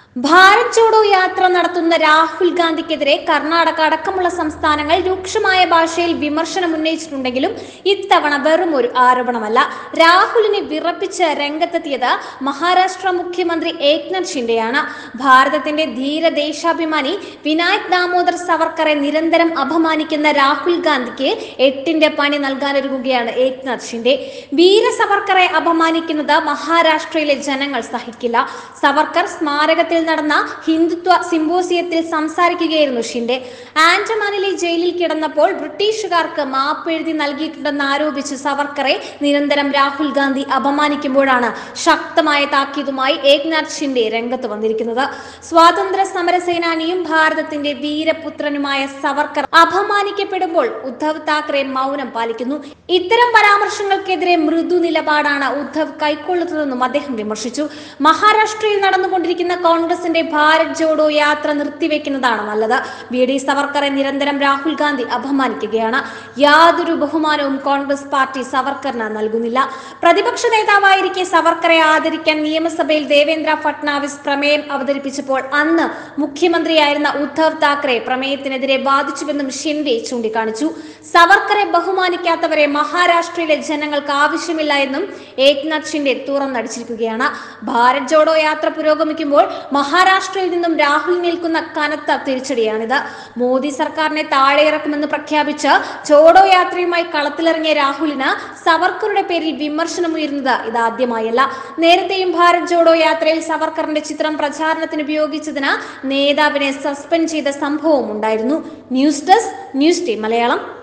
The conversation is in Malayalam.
ഭാരത് ജോഡോ യാത്ര നടത്തുന്ന രാഹുൽ ഗാന്ധിക്കെതിരെ കർണാടക അടക്കമുള്ള സംസ്ഥാനങ്ങൾ രൂക്ഷമായ ഭാഷയിൽ വിമർശനം ഉന്നയിച്ചിട്ടുണ്ടെങ്കിലും ഇത്തവണ വെറും ഒരു ആരോപണമല്ല രാഹുലിനെ വിറപ്പിച്ച് രംഗത്തെത്തിയത് മഹാരാഷ്ട്ര മുഖ്യമന്ത്രി ഏക്നാഥ് ഷിൻഡെയാണ് ഭാരതത്തിന്റെ ധീര ദേശാഭിമാനി വിനായക് ദാമോദർ സവർക്കറെ നിരന്തരം അപമാനിക്കുന്ന രാഹുൽ ഗാന്ധിക്ക് എട്ടിന്റെ പണി നൽകാനൊരുങ്ങുകയാണ് ഏക്നാഥ് ഷിൻഡെ വീര സവർക്കറെ അപമാനിക്കുന്നത് മഹാരാഷ്ട്രയിലെ ജനങ്ങൾ സഹിക്കില്ല സവർക്കർ സ്മാരകത്തിൽ നടന്ന ഹിന്ദുത്വ സിംബോസിയത്തിൽ സംസാരിക്കുകയായിരുന്നു ഷിൻഡെ ആൻഡമാനിലെ ജയിലിൽ കിടന്നപ്പോൾ ബ്രിട്ടീഷുകാർക്ക് മാപ്പ് എഴുതി നൽകിയിട്ടുണ്ടെന്ന് ആരോപിച്ച് സവർക്കറെ നിരന്തരം രാഹുൽ ഗാന്ധി അപമാനിക്കുമ്പോഴാണ് ശക്തമായ താക്കീതുമായി ഏക്നാഥ് ഷിൻഡെ രംഗത്ത് വന്നിരിക്കുന്നത് സ്വാതന്ത്ര്യ സമര സേനാനിയും ഭാരതത്തിന്റെ വീരപുത്രനുമായ സവർക്കർ അപമാനിക്കപ്പെടുമ്പോൾ ഉദ്ധവ് താക്കറെ മൗനം പാലിക്കുന്നു ഇത്തരം പരാമർശങ്ങൾക്കെതിരെ മൃദു നിലപാടാണ് ഉദ്ധവ് കൈക്കൊള്ളുന്നതെന്നും അദ്ദേഹം വിമർശിച്ചു മഹാരാഷ്ട്രയിൽ നടന്നുകൊണ്ടിരിക്കുന്ന കോൺഗ്രസിന്റെ ഭാരത് ജോഡോ യാത്ര നിർത്തിവെക്കുന്നതാണ് നല്ലത് വി ഡി സവർക്കറെ നിരന്തരം രാഹുൽ ഗാന്ധി അപമാനിക്കുകയാണ് യാതൊരു ബഹുമാനവും കോൺഗ്രസ് പാർട്ടി സവർക്കറിന് നൽകുന്നില്ല പ്രതിപക്ഷ നേതാവായിരിക്കെ സവർക്കറെ ആദരിക്കാൻ നിയമസഭയിൽ ദേവേന്ദ്ര ഫട്നാവിസ് പ്രമേയം അവതരിപ്പിച്ചപ്പോൾ അന്ന് മുഖ്യമന്ത്രിയായിരുന്ന ഉദ്ധവ് താക്കറെ പ്രമേയത്തിനെതിരെ വാദിച്ചുവെന്നും ഷിൻഡെ ചൂണ്ടിക്കാണിച്ചു സവർക്കറെ ബഹുമാനിക്കാത്തവരെ മഹാരാഷ്ട്രയിലെ ജനങ്ങൾക്ക് ആവശ്യമില്ല എന്നും ഏക്നാഥ് ഷിൻഡെ തുറന്നടിച്ചിരിക്കുകയാണ് ഭാരത് ജോഡോ യാത്ര പുരോഗമിക്കുമ്പോൾ മഹാരാഷ്ട്രയിൽ നിന്നും രാഹുൽ നിൽക്കുന്ന കനത്ത തിരിച്ചടിയാണിത് മോദി സർക്കാരിനെ താഴെയിറക്കുമെന്ന് പ്രഖ്യാപിച്ച് ജോഡോ യാത്രയുമായി കളത്തിലിറങ്ങിയ രാഹുലിന് സവർക്കറുടെ പേരിൽ വിമർശനമുയരുന്നത് ഇതാദ്യമായല്ല നേരത്തെയും ഭാരത് ജോഡോ യാത്രയിൽ സവർക്കറിന്റെ ചിത്രം പ്രചാരണത്തിന് ഉപയോഗിച്ചതിന് നേതാവിനെ സസ്പെൻഡ് ചെയ്ത സംഭവവും ഉണ്ടായിരുന്നു news desk news team Malayalam